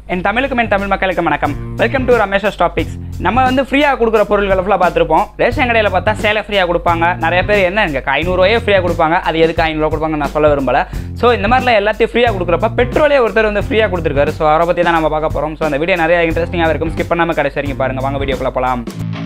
என் தமிழுக்கு என் தமிழ் மக்களுக்கு வணக்கம் வெல்கம் டு ரமேஷஸ் டாபிக்ஸ் நம்ம வந்து ஃப்ரீயாக கொடுக்குற பொருட்களை ஃபுல்லாக பார்த்துருப்போம் ரேஷன் கடையில் பார்த்தா சேலை ஃப்ரீயாக கொடுப்பாங்க நிறைய பேர் என்ன எனக்கு ஐநூறுவாயே ஃப்ரீயாக கொடுப்பாங்க அது எதுக்கு ஐநூறுவா கொடுப்பாங்க நான் சொல்ல விரும்பல ஸோ இந்த மாதிரிலாம் எல்லாத்தையும் ஃப்ரீயாக கொடுக்குறப்ப பெட்ரோலே ஒருத்தர் வந்து ஃப்ரீயாக கொடுத்துருக்காரு ஸோ அவரை பற்றி தான் நம்ம பார்க்க போகிறோம் ஸோ அந்த வீடியோ நிறைய இன்ட்ரெஸ்டிங்காக இருக்கும் ஸ்கிப் பண்ணாமல் கடைசி வரைக்கும் பாருங்கள் வாங்க வீடியோக்குள்ள போகலாம்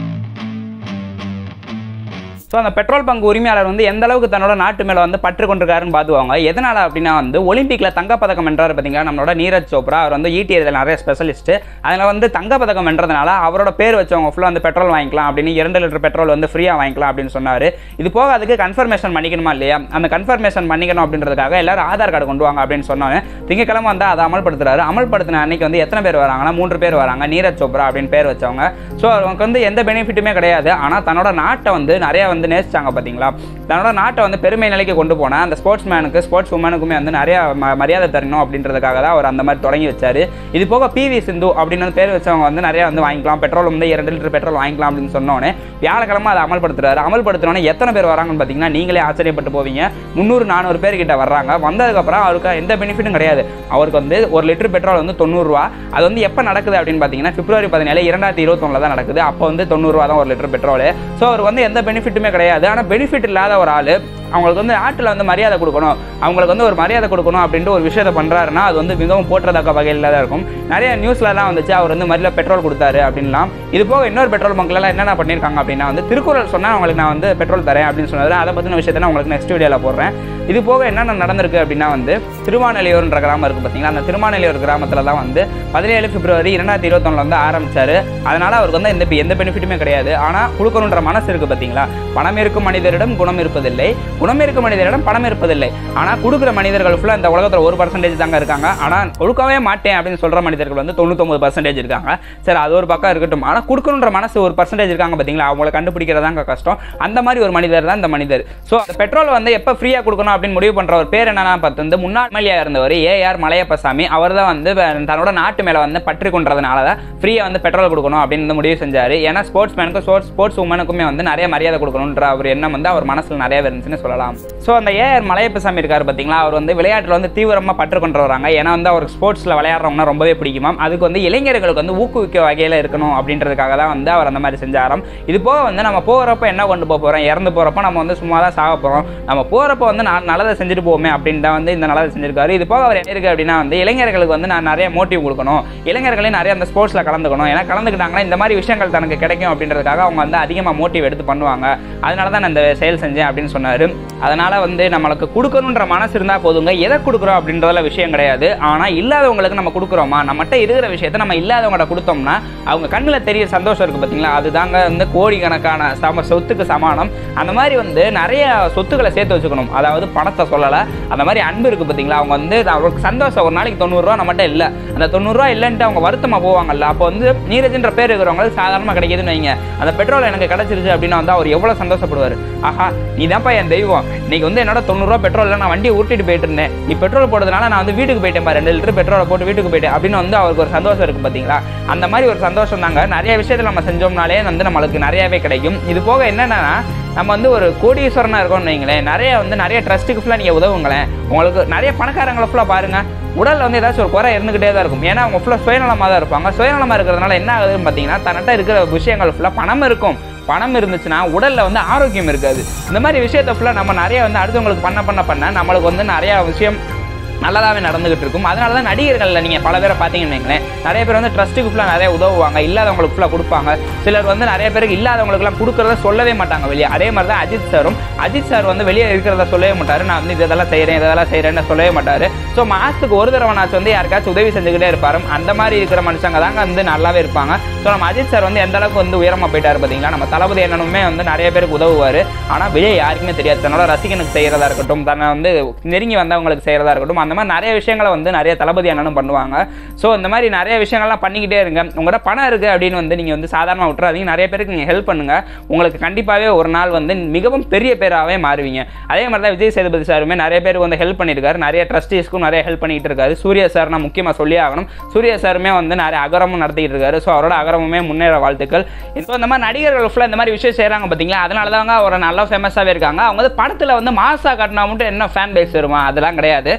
ஸோ அந்த பெட்ரோல் பங்க் உரிமையாளர் வந்து எந்த அளவுக்கு தன்னோட நாட்டு மேலே வந்து பற்று கொண்டிருக்காருன்னு பார்த்துவாங்க எதனால் அப்படின்னா வந்து ஒலிம்பிக்கில் தங்கப்பதக்கம் வென்றார் பார்த்தீங்களா நம்மளோட நீரஜ் சோப்ரா அவர் வந்து ஈட்டி எறிதல் நிறைய ஸ்பெஷலிஸ்ட்டு அதில் வந்து தங்கப்பதக்கம் வென்றதுனால அவரோட பேர் வச்சவங்க ஃபுல்லாக வந்து பெட்ரோல் வாங்கிக்கலாம் அப்படின்னு இரண்டு லிட்டர் பெட்ரோல் வந்து ஃப்ரீயாக வாங்கிக்கலாம் அப்படின்னு சொன்னார் இது போக அதுக்கு கன்ஃபர்மேஷன் பண்ணிக்கணுமா இல்லையா அந்த கன்ஃபர்மேஷன் பண்ணிக்கணும் அப்படின்றதுக்காக எல்லாரும் ஆதார் கார்டு கொண்டு வாங்க அப்படின்னு சொன்னாங்க திங்கக்கிழமை வந்து அதை அமல்படுத்துறாரு அமல்படுத்தின அன்னைக்கு வந்து எத்தனை பேர் வராங்கன்னா மூன்று பேர் வராங்க நீரஜ் சோப்ரா அப்படின்னு பேர் வச்சவங்க ஸோ அவங்களுக்கு வந்து எந்த பெனிஃபிட்டுமே கிடையாது ஆனால் தன்னோட நாட்டை வந்து நிறைய வந்து நேசிச்சாங்க பார்த்தீங்களா தன்னோட நாட்டை வந்து பெருமை நிலைக்கு கொண்டு போன அந்த ஸ்போர்ட்ஸ் மேனுக்கு ஸ்போர்ட்ஸ் உமனுக்குமே வந்து நிறைய ம- மரியாதை தரணும் அப்படின்றதுக்காக தான் அவர் அந்த மாதிரி தொடங்கி வச்சாரு இது போக பிவி சிந்து அப்படின்னு வந்து பேர் வச்சவங்க வந்து நிறைய வந்து வாங்கிக்கலாம் பெட்ரோல் வந்து இரண்டு லிட்டர் பெட்ரோல் வாங்கிக்கலாம் அப்படின்னு சொன்னோடனே வியாழக்கிழமை அதை அமல்படுத்துறாரு அமல்படுத்தினோடனே எத்தனை பேர் வராங்கன்னு பார்த்தீங்கன்னா நீங்களே ஆச்சரியப்பட்டு போவீங்க முந்நூறு நானூறு பேர் கிட்ட வர்றாங்க வந்ததுக்கப்புறம் அவருக்கு எந்த பெனிஃபிட்டும் கிடையாது அவருக்கு வந்து ஒரு லிட்டர் பெட்ரோல் வந்து தொண்ணூறுரூவா அது வந்து எப்போ நடக்குது அப்படின்னு பார்த்தீங்கன்னா பிப்ரவரி பதினேழு இரண்டாயிரத்தி இருபத்தொன்னில் தான் நடக்குது அப்போ வந்து தொண்ணூறுரூவா தான் ஒரு லிட்டர் பெட்ரோல் ஸோ அவருக்கு வந்து எந்த பெனிஃபிட்டுமே கிடையாது ஆனால் பெனிஃபிட் இல்லாத ஒரு ஆள் அவங்களுக்கு வந்து நாட்டில் வந்து மரியாதை கொடுக்கணும் அவங்களுக்கு வந்து ஒரு மரியாதை கொடுக்கணும் அப்படின்ட்டு ஒரு விஷயத்தை பண்ணுறாருன்னா அது வந்து மிகவும் போற்றத்தக்க வகையில் தான் இருக்கும் நிறைய நியூஸ்லலாம் வந்துச்சு அவர் வந்து மரியாதை பெட்ரோல் கொடுத்தாரு அப்படின்லாம் இது போக இன்னொரு பெட்ரோல் பங்க்லாம் என்னென்ன பண்ணியிருக்காங்க அப்படின்னா வந்து திருக்குறள் சொன்னால் அவங்களுக்கு நான் வந்து பெட்ரோல் தரேன் அப்படின்னு சொன்னது அதை பற்றின விஷயத்தை நான் உங்களுக்கு நெக்ஸ்ட் வீடியோவில் போடுறேன் இது போக என்னென்ன நடந்திருக்கு அப்படின்னா வந்து திருவானலையூர்ன்ற கிராமம் இருக்குது பார்த்தீங்களா அந்த திருவானலையூர் கிராமத்தில் தான் வந்து பதினேழு பிப்ரவரி இரண்டாயிரத்தி இருபத்தொன்னில் வந்து ஆரம்பிச்சாரு அதனால அவருக்கு வந்து எந்த எந்த பெனிஃபிட்டுமே கிடையாது ஆனால் கொடுக்கணுன்ற மனசு இருக்குது பார்த்தீங்களா பணம் இருக்கும் மனிதரிடம் குணம் இருப்பதில்லை குணம் இருக்கும் மனிதரிடம் பணம் இருப்பதில்லை ஆனால் கொடுக்குற மனிதர்கள் ஃபுல்லாக இந்த உலகத்தில் ஒரு பர்சன்டேஜ் தாங்க இருக்காங்க ஆனால் கொடுக்கவே மாட்டேன் அப்படின்னு சொல்கிற மனிதர்கள் வந்து தொண்ணூத்தொம்பது பர்சன்டேஜ் இருக்காங்க சரி அது ஒரு பக்கம் இருக்கட்டும் ஆனால் கொடுக்கணுன்ற மனசு ஒரு பர்சன்டேஜ் இருக்காங்க பார்த்தீங்களா அவங்கள கண்டுபிடிக்கிறதாங்க கஷ்டம் அந்த மாதிரி ஒரு மனிதர் தான் இந்த மனிதர் ஸோ அந்த பெட்ரோல் வந்து எப்போ ஃப்ரீயாக கொடுக்கணும் அப்படின்னு முடிவு பண்ணுற ஒரு பேர் என்னன்னா பார்த்து வந்து முன்னாள் எம்எல்ஏ இருந்தவர் ஏஆர் மலையப்பசாமி அவர் தான் வந்து தன்னோட நாட்டு மேலே வந்து பற்றி கொண்டதுனால தான் ஃப்ரீயாக வந்து பெட்ரோல் கொடுக்கணும் அப்படின்னு வந்து முடிவு செஞ்சார் ஏன்னா ஸ்போர்ட்ஸ் மேனுக்கும் ஸ்போர்ட்ஸ் ஸ்போர்ட்ஸ் உமனுக்குமே வந்து நிறைய மரியாதை கொடுக்கணுன்ற ஒரு எண்ணம் வந்து அவர் மனசில் நிறைய இருந்துச்சுன்னு சொல்லலாம் ஸோ அந்த ஏஆர் மலையப்பசாமி இருக்கார் பார்த்தீங்களா அவர் வந்து விளையாட்டில் வந்து தீவிரமாக பற்று கொண்டு வராங்க ஏன்னா வந்து அவருக்கு ஸ்போர்ட்ஸில் விளையாடுறவங்கன்னா ரொம்பவே பிடிக்குமா அதுக்கு வந்து இளைஞர்களுக்கு வந்து ஊக்குவிக்க வகையில் இருக்கணும் அப்படின்றதுக்காக தான் வந்து அவர் அந்த மாதிரி செஞ்சாராம் இது போக வந்து நம்ம போகிறப்ப என்ன கொண்டு போக போகிறோம் இறந்து போகிறப்ப நம்ம வந்து சும்மா தான் சாக போகிறோம் நம்ம போகிறப்ப வந்து நான் நல்லதை செஞ்சுட்டு போவோமே அப்படின்னு தான் வந்து இந்த நல்லதை செஞ்சிருக்காரு இது போக அவர் என்ன இருக்கு அப்படின்னா வந்து இளைஞர்களுக்கு வந்து நான் நிறைய மோட்டிவ் கொடுக்கணும் இளைஞர்களையும் நிறைய அந்த ஸ்போர்ட்ஸில் கலந்துக்கணும் ஏன்னா கலந்துக்கிட்டாங்கன்னா இந்த மாதிரி விஷயங்கள் தனக்கு கிடைக்கும் அப்படின்றதுக்காக அவங்க வந்து அதிகமாக மோட்டிவ் எடுத்து பண்ணுவாங்க அதனால தான் நான் இந்த செயல் செஞ்சேன் அப்படின்னு சொன்னார் அதனால வந்து நம்மளுக்கு கொடுக்கணுன்ற மனசு இருந்தால் போதுங்க எதை கொடுக்குறோம் அப்படின்றதுல விஷயம் கிடையாது ஆனால் இல்லாதவங்களுக்கு நம்ம கொடுக்குறோமா நம்மகிட்ட இருக்கிற விஷயத்த நம்ம இல்லாதவங்கள்ட்ட கொடுத்தோம்னா அவங்க கண்ணில் தெரிய சந்தோஷம் இருக்குது பார்த்தீங்களா அதுதாங்க வந்து கோடிக்கணக்கான சம சொத்துக்கு சமானம் அந்த மாதிரி வந்து நிறைய சொத்துக்களை சேர்த்து வச்சுக்கணும் அதாவது பணத்தை சொல்லலை அந்த மாதிரி அன்பு இருக்குது பார்த்தீங்களா அவங்க வந்து அவங்களுக்கு சந்தோஷம் ஒரு நாளைக்கு தொண்ணூறுரூவா நம்மகிட்ட இல்லை அந்த தொண்ணூறுரூவா இல்லைன்ட்டு அவங்க வருத்தமாக போவாங்கல்ல அப்போ வந்து நீரஜ்ன்ற பேர் இருக்கிறவங்களுக்கு சாதாரணமாக கிடைக்குதுன்னு வைங்க அந்த பெட்ரோல் எனக்கு கிடைச்சிருச்சு அப்படின்னா வந்து அவர் எவ்வளோ சந்தோஷப்படுவார் ஆஹா நீ தான்ப்பா என் தெய்வம் இன்னைக்கு வந்து என்னோட தொண்ணூறுரூவா பெட்ரோல் நான் வண்டியை ஊட்டிட்டு போயிட்டு இருந்தேன் நீ பெட்ரோல் போடுறதுனால நான் வந்து வீட்டுக்கு போயிட்டேன் பாரு, ரெண்டு லிட்டர் பெட்ரோலை போட்டு வீட்டுக்கு போயிட்டேன் அப்படின்னு வந்து அவருக்கு ஒரு சந்தோஷம் இருக்குது பார்த்தீங்களா அந்த மாதிரி ஒரு சந்தோஷம் தாங்க நிறைய விஷயத்தில் நம்ம செஞ்சோம்னாலே வந்து நம்மளுக்கு நிறையவே கிடைக்கும் இது போக என்னென்னா நம்ம வந்து ஒரு கோடீஸ்வரனாக இருக்கோம்னு வைங்களேன் நிறைய வந்து நிறைய ட்ரஸ்ட்டுக்கு ஃபுல்லாக நீங்கள் உதவுங்களேன் உங்களுக்கு நிறைய பணக்காரங்களை ஃபுல்லாக பாருங்கள் உடலில் வந்து ஏதாச்சும் ஒரு குறை இருந்துகிட்டே தான் இருக்கும் ஏன்னா அவங்க ஃபுல்லாக சுயநலமாக தான் இருப்பாங்க சுயநலமாக இருக்கிறதுனால என்ன ஆகுதுன்னு பார்த்தீங்கன்னா தன்னிட்ட இருக்கிற விஷயங்கள் ஃபுல்லாக பணம் இருக்கும் பணம் இருந்துச்சுன்னா உடலில் வந்து ஆரோக்கியம் இருக்காது இந்த மாதிரி விஷயத்தை ஃபுல்லாக நம்ம நிறைய வந்து அடுத்தவங்களுக்கு பண்ண பண்ண பண்ண நம்மளுக்கு வந்து நிறைய விஷயம் நல்லதாகவே நடந்துகிட்டு இருக்கும் அதனால தான் நடிகர்களில் நீங்கள் பல பேரை பார்த்தீங்கன்னு வைங்களேன் நிறைய பேர் வந்து ட்ரஸ்ட்டுக்கு ஃபுல்லாக நிறைய உதவுவாங்க இல்லாதவங்களுக்கு ஃபுல்லாக கொடுப்பாங்க சிலர் வந்து நிறைய பேருக்கு இல்லாதவங்களுக்குலாம் கொடுக்குறத சொல்லவே மாட்டாங்க வெளியே அதே மாதிரி தான் அஜித் சாரும் அஜித் சார் வந்து வெளியே இருக்கிறத சொல்லவே மாட்டார் நான் வந்து இதெல்லாம் செய்கிறேன் இதெல்லாம் செய்கிறேன்னு சொல்லவே மாட்டார் ஸோ மாதத்துக்கு ஒரு தடவைனாச்சும் வந்து யாருக்காச்சும் உதவி செஞ்சுக்கிட்டே இருப்பார் அந்த மாதிரி இருக்கிற மனுஷங்க தாங்க வந்து நல்லாவே இருப்பாங்க ஸோ நம்ம அஜித் சார் வந்து எந்த அளவுக்கு வந்து உயரமாக போயிட்டார் பார்த்தீங்களா நம்ம தளபதி என்னனுமே வந்து நிறைய பேருக்கு உதவுவார் ஆனால் விஜய் யாருக்குமே தெரியாது தன்னோட ரசிகனுக்கு செய்கிறதா இருக்கட்டும் தன்னை வந்து நெருங்கி வந்தவங்களுக்கு செய்கிறதா இருக்கட்டும் அந்த மாதிரி நிறைய விஷயங்களை வந்து நிறைய தளபதி அண்ணனும் பண்ணுவாங்க ஸோ இந்த மாதிரி நிறைய விஷயங்கள்லாம் பண்ணிக்கிட்டே இருங்க உங்கள்கிட்ட பணம் இருக்குது அப்படின்னு வந்து நீங்கள் வந்து சாதாரணமாக விட்டுறாதீங்க நிறைய பேருக்கு நீங்கள் ஹெல்ப் பண்ணுங்கள் உங்களுக்கு கண்டிப்பாகவே ஒரு நாள் வந்து மிகவும் பெரிய பேராகவே மாறுவீங்க அதே மாதிரி தான் விஜய் சேதுபதி சாருமே நிறைய பேருக்கு வந்து ஹெல்ப் பண்ணியிருக்காரு நிறைய ட்ரஸ்டீஸ்க்கும் நிறைய ஹெல்ப் பண்ணிட்டு இருக்காரு சூர்யா சார் நான் முக்கியமாக சொல்லி ஆகணும் சூர்யா சாருமே வந்து நிறைய அகரமும் நடத்திட்டு இருக்காரு ஸோ அவரோட அகரமுமே முன்னேற வாழ்த்துக்கள் ஸோ இந்த மாதிரி நடிகர்கள் ஃபுல்லாக இந்த மாதிரி விஷயம் செய்கிறாங்க பார்த்தீங்களா அதனால தாங்க அவர் நல்லா ஃபேமஸாகவே இருக்காங்க அவங்க வந்து படத்தில் வந்து மாசா காட்டினா மட்டும் என்ன ஃபேன் பேஸ் வருமா அதெல்லாம் கிடையாது வாழ்க்கை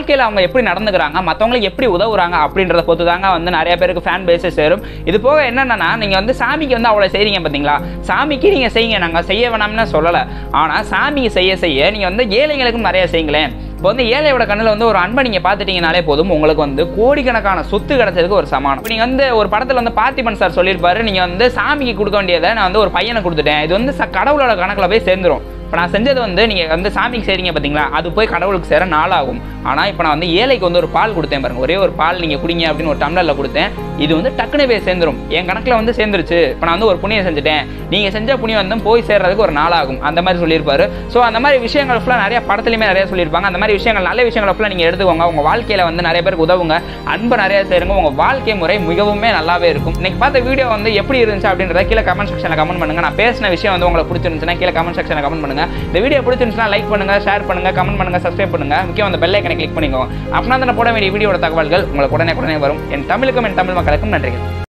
வாழ்க்கையில் அவங்க எப்படி நடந்துக்கிறாங்க மற்றவங்களுக்கு எப்படி உதவுறாங்க அப்படின்றத பொறுத்து தாங்க வந்து நிறைய பேருக்கு ஃபேன் பேஸஸ் சேரும் இது போக என்னென்னா நீங்கள் வந்து சாமிக்கு வந்து அவ்வளோ செய்கிறீங்க பார்த்தீங்களா சாமிக்கு நீங்கள் செய்யுங்க நாங்கள் செய்ய வேணாம்னு சொல்லலை ஆனால் சாமிக்கு செய்ய செய்ய நீங்கள் வந்து ஏழைகளுக்கும் நிறைய செய்யுங்களேன் இப்போ வந்து ஏழையோட கண்ணில் வந்து ஒரு அன்பை நீங்கள் பார்த்துட்டீங்கனாலே போதும் உங்களுக்கு வந்து கோடிக்கணக்கான சொத்து கிடைச்சதுக்கு ஒரு சமானம் இப்போ நீங்கள் வந்து ஒரு படத்தில் வந்து பார்த்திபன் சார் சொல்லியிருப்பாரு நீங்கள் வந்து சாமிக்கு கொடுக்க வேண்டியதை நான் வந்து ஒரு பையனை கொடுத்துட்டேன் இது வந்து ச- கடவுளோட கணக்கில் போய் சேர்ந்துரும் இப்போ நான் செஞ்சது வந்து நீங்கள் வந்து சாமிக்கு செய்றீங்க பார்த்தீங்களா அது போய் கடவுளுக்கு சேர நாளாகும் ஆனால் இப்போ நான் வந்து ஏழைக்கு வந்து ஒரு பால் கொடுத்தேன் பாருங்க ஒரே ஒரு பால் நீங்கள் குடிங்க அப்படின்னு ஒரு டம்ளரில் கொடுத்தேன் இது வந்து டக்குனு போய் சேர்ந்துரும் என் கணக்கில் வந்து சேர்ந்துருச்சு இப்போ நான் வந்து ஒரு புண்ணியம் செஞ்சுட்டேன் நீங்கள் செஞ்ச புண்ணியம் வந்து போய் சேர்றதுக்கு ஒரு நாளாகும் அந்த மாதிரி சொல்லியிருப்பாரு ஸோ அந்த மாதிரி விஷயங்கள் ஃபுல்லாக நிறைய படத்துலையுமே நிறைய சொல்லியிருப்பாங்க அந்த மாதிரி விஷயங்கள் நல்ல விஷயங்களை ஃபுல்லாக நீங்கள் எடுத்துக்கோங்க உங்கள் வாழ்க்கையில் வந்து நிறைய பேருக்கு உதவுங்க அன்பு நிறைய சேருங்க உங்கள் வாழ்க்கை முறை மிகவுமே நல்லாவே இருக்கும் இன்னைக்கு பார்த்த வீடியோ வந்து எப்படி இருந்துச்சு அப்படின்றத கீழே கமெண்ட் செக்ஷனில் கமெண்ட் பண்ணுங்க நான் பேசின விஷயம் வந்து உங்களுக்கு பிடிச்சிருந்துச்சுன்னா கீழே கமெண்ட் செக்ஷனில் கமெண்ட் பண்ணுங்க இந்த வீடியோ பிடிச்சிருந்துச்சுன்னா லைக் பண்ணுங்க ஷேர் பண்ணுங்க கமெண்ட் பண்ணுங்க சப்ஸ்கிரைப் பண்ணுங்க முக்கியம் அந்த பெல் ஐக்கனை கிளிக் பண்ணிக்கோங்க அப்படின்னா தான் நான் போட வேண்டிய வீடியோட தகவல்கள் உங்களுக்கு உடனே உடனே வரும் என் தமிழுக்கும் என் தமிழ் மக்களுக்கும் நன்றிகள்